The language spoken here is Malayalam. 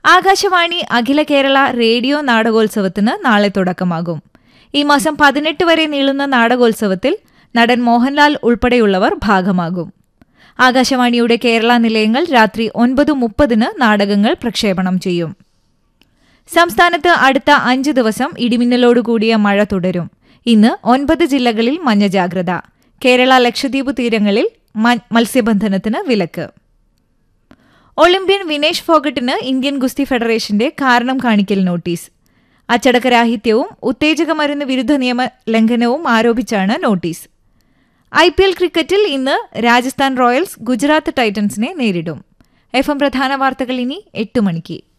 ആകാശവാണി അഖില കേരള റേഡിയോ നാടകോത്സവത്തിന് നാളെ തുടക്കമാകും ഈ മാസം പതിനെട്ട് വരെ നീളുന്ന നാടകോത്സവത്തിൽ നടൻ മോഹൻലാൽ ഉൾപ്പെടെയുള്ളവർ ഭാഗമാകും ആകാശവാണിയുടെ കേരള നിലയങ്ങൾ രാത്രി ഒൻപത് മുപ്പതിന് നാടകങ്ങൾ പ്രക്ഷേപണം ചെയ്യും സംസ്ഥാനത്ത് അടുത്ത അഞ്ച് ദിവസം ഇടിമിന്നലോടുകൂടിയ മഴ തുടരും ഇന്ന് ഒൻപത് ജില്ലകളിൽ മഞ്ഞ ജാഗ്രത കേരള ലക്ഷദ്വീപ് തീരങ്ങളിൽ മ- മത്സ്യബന്ധനത്തിന് വിലക്ക് ഒളിമ്പ്യൻ വിനേഷ് ഫോഗട്ടിന് ഇന്ത്യൻ ഗുസ്തി ഫെഡറേഷന്റെ കാരണം കാണിക്കൽ നോട്ടീസ് അച്ചടക്കരാഹിത്യവും ഉത്തേജക മരുന്ന് വിരുദ്ധ നിയമ ലംഘനവും ആരോപിച്ചാണ് നോട്ടീസ് ഐ പി എൽ ക്രിക്കറ്റിൽ ഇന്ന് രാജസ്ഥാൻ റോയൽസ് ഗുജറാത്ത് ടൈറ്റൻസിനെ നേരിടും എഫ് എം പ്രധാന വാർത്തകൾ ഇനി എട്ട് മണിക്ക്